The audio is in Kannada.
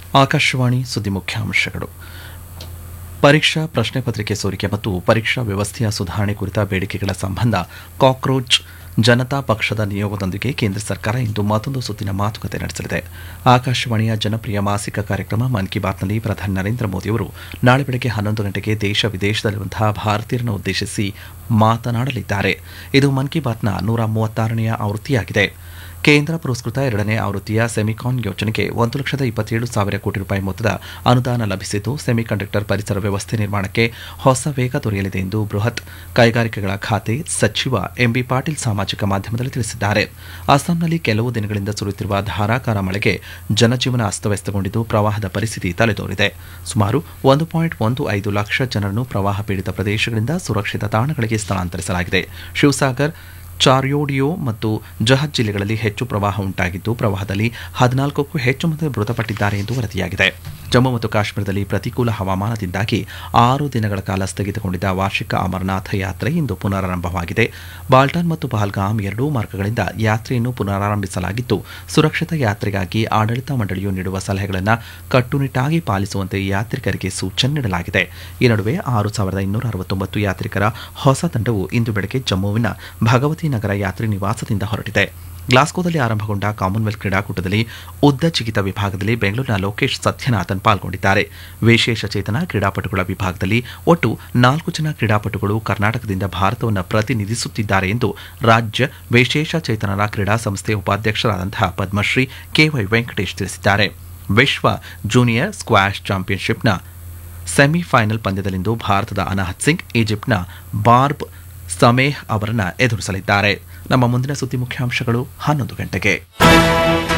ಆಕಾಶವಾಣಿ ಸುದ್ದಿ ಮುಖ್ಯಾಂಶಗಳು ಪರೀಕ್ಷಾ ಪ್ರಶ್ನೆ ಪತ್ರಿಕೆ ಸೋರಿಕೆ ಮತ್ತು ಪರೀಕ್ಷಾ ವ್ಯವಸ್ಥೆಯ ಸುಧಾರಣೆ ಕುರಿತ ಬೇಡಿಕೆಗಳ ಸಂಬಂಧ ಕಾಕ್ರೋಚ್ ಜನತಾ ಪಕ್ಷದ ನಿಯೋಗದೊಂದಿಗೆ ಕೇಂದ್ರ ಸರ್ಕಾರ ಇಂದು ಮತ್ತೊಂದು ಸುತ್ತಿನ ಮಾತುಕತೆ ನಡೆಸಲಿದೆ ಆಕಾಶವಾಣಿಯ ಜನಪ್ರಿಯ ಮಾಸಿಕ ಕಾರ್ಯಕ್ರಮ ಮನ್ ಕಿ ಬಾತ್ನಲ್ಲಿ ಪ್ರಧಾನಿ ನರೇಂದ್ರ ಮೋದಿಯವರು ನಾಳೆ ಬೆಳಗ್ಗೆ ಹನ್ನೊಂದು ಗಂಟೆಗೆ ದೇಶ ವಿದೇಶದಲ್ಲಿರುವಂತಹ ಭಾರತೀಯರನ್ನು ಉದ್ದೇಶಿಸಿ ಮಾತನಾಡಲಿದ್ದಾರೆ ಇದು ಮನ್ ಕಿ ಬಾತ್ನ ನೂರ ಮೂವತ್ತಾರನೆಯ ಆವೃತ್ತಿಯಾಗಿದೆ ಕೇಂದ್ರ ಪುರಸ್ಕೃತ ಎರಡನೇ ಆವೃತ್ತಿಯ ಸೆಮಿಕಾನ್ ಯೋಜನೆಗೆ ಒಂದು ಲಕ್ಷದ ಇಪ್ಪತ್ತೇಳು ಸಾವಿರ ಕೋಟಿ ರೂಪಾಯಿ ಮೊತ್ತದ ಅನುದಾನ ಲಭಿಸಿದ್ದು ಸೆಮಿಕಂಡಕ್ಟರ್ ಪರಿಸರ ವ್ಯವಸ್ಥೆ ನಿರ್ಮಾಣಕ್ಕೆ ಹೊಸ ವೇಗ ದೊರೆಯಲಿದೆ ಎಂದು ಬೃಹತ್ ಕೈಗಾರಿಕೆಗಳ ಖಾತೆ ಸಚಿವ ಎಂಬಿ ಪಾಟೀಲ್ ಸಾಮಾಜಿಕ ಮಾಧ್ಯಮದಲ್ಲಿ ತಿಳಿಸಿದ್ದಾರೆ ಅಸ್ಸಾಂನಲ್ಲಿ ಕೆಲವು ದಿನಗಳಿಂದ ಸುರಿಯುತ್ತಿರುವ ಧಾರಾಕಾರ ಮಳೆಗೆ ಜನಜೀವನ ಅಸ್ತವ್ಯಸ್ತಗೊಂಡಿದ್ದು ಪ್ರವಾಹದ ಪರಿಸ್ಥಿತಿ ತಲೆದೋರಿದೆ ಸುಮಾರು ಒಂದು ಪಾಯಿಂಟ್ ಒಂದು ಐದು ಲಕ್ಷ ಜನರನ್ನು ಪ್ರವಾಹ ಪೀಡಿತ ಪ್ರದೇಶಗಳಿಂದ ಸುರಕ್ಷಿತ ತಾಣಗಳಿಗೆ ಸ್ಥಳಾಂತರಿಸಲಾಗಿದೆ ಶಿವಸಾಗರ್ ಚಾರ್ಯೋಡಿಯೋ ಮತ್ತು ಜಹದ್ ಜಿಲ್ಲೆಗಳಲ್ಲಿ ಹೆಚ್ಚು ಪ್ರವಾಹ ಉಂಟಾಗಿದ್ದು ಪ್ರವಾಹದಲ್ಲಿ ಹದಿನಾಲ್ಕಕ್ಕೂ ಹೆಚ್ಚು ಮಂದಿ ಮೃತಪಟ್ಟಿದ್ದಾರೆ ಎಂದು ವರದಿಯಾಗಿದೆ ಜಮ್ಮು ಮತ್ತು ಕಾಶ್ಮೀರದಲ್ಲಿ ಪ್ರತಿಕೂಲ ಹವಾಮಾನದಿಂದಾಗಿ ಆರು ದಿನಗಳ ಕಾಲ ಸ್ಥಗಿತಗೊಂಡಿದ್ದ ವಾರ್ಷಿಕ ಅಮರನಾಥ ಯಾತ್ರೆ ಇಂದು ಪುನರಾರಂಭವಾಗಿದೆ ಬಾಲ್ಟಾನ್ ಮತ್ತು ಪಹಲ್ಗಾಮ್ ಎರಡೂ ಮಾರ್ಗಗಳಿಂದ ಯಾತ್ರೆಯನ್ನು ಪುನರಾರಂಭಿಸಲಾಗಿದ್ದು ಸುರಕ್ಷಿತ ಯಾತ್ರೆಗಾಗಿ ಆಡಳಿತ ಮಂಡಳಿಯು ನೀಡುವ ಸಲಹೆಗಳನ್ನು ಕಟ್ಟುನಿಟ್ಟಾಗಿ ಪಾಲಿಸುವಂತೆ ಯಾತ್ರಿಕರಿಗೆ ಸೂಚನೆ ನೀಡಲಾಗಿದೆ ಈ ನಡುವೆ ಆರು ಸಾವಿರದ ಇನ್ನೂರ ಅರವತ್ತೊಂಬತ್ತು ಯಾತ್ರಿಕರ ಹೊಸ ತಂಡವು ಇಂದು ಬೆಳಗ್ಗೆ ಜಮ್ಮುವಿನ ಭಗವತಿ ನಗರ ಯಾತ್ರಿ ನಿವಾಸದಿಂದ ಹೊರಟಿದೆ ಗ್ಲಾಸ್ಗೋದಲ್ಲಿ ಆರಂಭಗೊಂಡ ಕಾಮನ್ವೆಲ್ತ್ ಕ್ರೀಡಾಕೂಟದಲ್ಲಿ ಉದ್ದ ಜಿಗಿತ ವಿಭಾಗದಲ್ಲಿ ಬೆಂಗಳೂರಿನ ಲೋಕೇಶ್ ಸತ್ಯನಾಥನ್ ಪಾಲ್ಗೊಂಡಿದ್ದಾರೆ ವಿಶೇಷ ಚೇತನ ಕ್ರೀಡಾಪಟುಗಳ ವಿಭಾಗದಲ್ಲಿ ಒಟ್ಟು ನಾಲ್ಕು ಜನ ಕ್ರೀಡಾಪಟುಗಳು ಕರ್ನಾಟಕದಿಂದ ಭಾರತವನ್ನು ಪ್ರತಿನಿಧಿಸುತ್ತಿದ್ದಾರೆ ಎಂದು ರಾಜ್ಯ ವಿಶೇಷ ಚೇತನರ ಕ್ರೀಡಾ ಸಂಸ್ಥೆ ಉಪಾಧ್ಯಕ್ಷರಾದಂತಹ ಪದ್ಮಶ್ರೀ ಕೆವೈ ವೆಂಕಟೇಶ್ ತಿಳಿಸಿದ್ದಾರೆ ವಿಶ್ವ ಜೂನಿಯರ್ ಸ್ಕ್ವಾಷ್ ಚಾಂಪಿಯನ್ಶಿಪ್ನ ಸೆಮಿಫೈನಲ್ ಪಂದ್ಯದಲ್ಲಿಂದು ಭಾರತದ ಅನಾಹತ್ ಸಿಂಗ್ ಈಜಿಪ್ಟ್ನ ಬಾರ್ಬ್ ಸಮೇಹ್ ಅವರನ್ನು ಎದುರಿಸಲಿದ್ದಾರೆ ನಮ್ಮ ಮುಂದಿನ ಸುದ್ದಿ ಮುಖ್ಯಾಂಶಗಳು ಹನ್ನೊಂದು ಗಂಟೆಗೆ